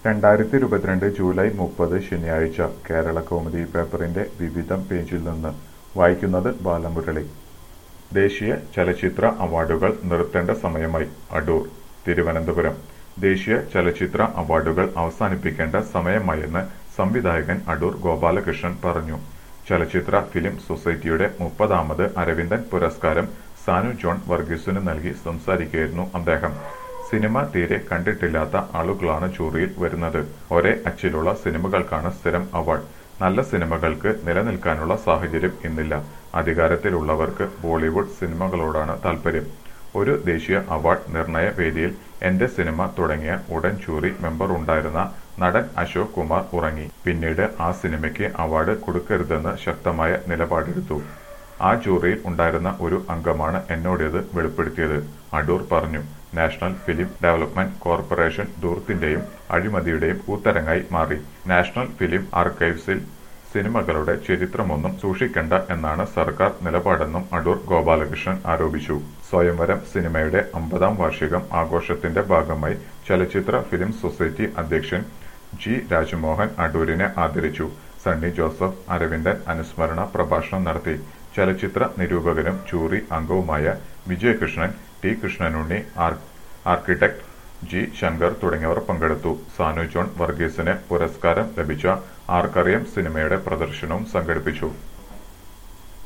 രണ്ടായിരത്തി ഇരുപത്തിരണ്ട് ജൂലൈ മുപ്പത് ശനിയാഴ്ച കേരള കൗമുദി പേപ്പറിന്റെ വിവിധ പേജിൽ നിന്ന് വായിക്കുന്നത് ബാലമുരളി ദേശീയ ചലച്ചിത്ര അവാർഡുകൾ നിർത്തേണ്ട സമയമായി അടൂർ തിരുവനന്തപുരം ദേശീയ ചലച്ചിത്ര അവാർഡുകൾ അവസാനിപ്പിക്കേണ്ട സമയമായെന്ന് സംവിധായകൻ അടൂർ ഗോപാലകൃഷ്ണൻ പറഞ്ഞു ചലച്ചിത്ര ഫിലിം സൊസൈറ്റിയുടെ മുപ്പതാമത് അരവിന്ദൻ പുരസ്കാരം സാനു ജോൺ വർഗീസിന് നൽകി സംസാരിക്കുകയായിരുന്നു അദ്ദേഹം സിനിമ തീരെ കണ്ടിട്ടില്ലാത്ത ആളുകളാണ് ജൂറിയിൽ വരുന്നത് ഒരേ അച്ചിലുള്ള സിനിമകൾക്കാണ് സ്ഥിരം അവാർഡ് നല്ല സിനിമകൾക്ക് നിലനിൽക്കാനുള്ള സാഹചര്യം ഇന്നില്ല അധികാരത്തിലുള്ളവർക്ക് ബോളിവുഡ് സിനിമകളോടാണ് താല്പര്യം ഒരു ദേശീയ അവാർഡ് നിർണയ വേദിയിൽ എന്റെ സിനിമ തുടങ്ങിയ ഉടൻ ജൂറി മെമ്പർ ഉണ്ടായിരുന്ന നടൻ അശോക് കുമാർ ഉറങ്ങി പിന്നീട് ആ സിനിമയ്ക്ക് അവാർഡ് കൊടുക്കരുതെന്ന് ശക്തമായ നിലപാടെടുത്തു ആ ജൂറിയിൽ ഉണ്ടായിരുന്ന ഒരു അംഗമാണ് എന്നോടിത് വെളിപ്പെടുത്തിയത് അടൂർ പറഞ്ഞു നാഷണൽ ഫിലിം ഡെവലപ്മെന്റ് കോർപ്പറേഷൻ ധൂർത്തിന്റെയും അഴിമതിയുടെയും കൂത്തരങ്ങായി മാറി നാഷണൽ ഫിലിം ആർക്കൈവ്സിൽ സിനിമകളുടെ ചരിത്രമൊന്നും സൂക്ഷിക്കണ്ട എന്നാണ് സർക്കാർ നിലപാടെന്നും അടൂർ ഗോപാലകൃഷ്ണൻ ആരോപിച്ചു സ്വയംവരം സിനിമയുടെ അമ്പതാം വാർഷികം ആഘോഷത്തിന്റെ ഭാഗമായി ചലച്ചിത്ര ഫിലിം സൊസൈറ്റി അധ്യക്ഷൻ ജി രാജ്മോഹൻ അടൂരിനെ ആദരിച്ചു സണ്ണി ജോസഫ് അരവിന്ദൻ അനുസ്മരണ പ്രഭാഷണം നടത്തി ചലച്ചിത്ര നിരൂപകനും ജൂറി അംഗവുമായ Vijayakrishnan T Krishnanunni architect G Shankar തുടങ്ങിയവർ പങ്കെടുത്തു സാനു ജോൺ വർഗീസിന് പുരസ്കാരം ലഭിച്ച ആർക്കറിയം സിനിമയുടെ പ്രദർശനവും സംഘടിപ്പിച്ചു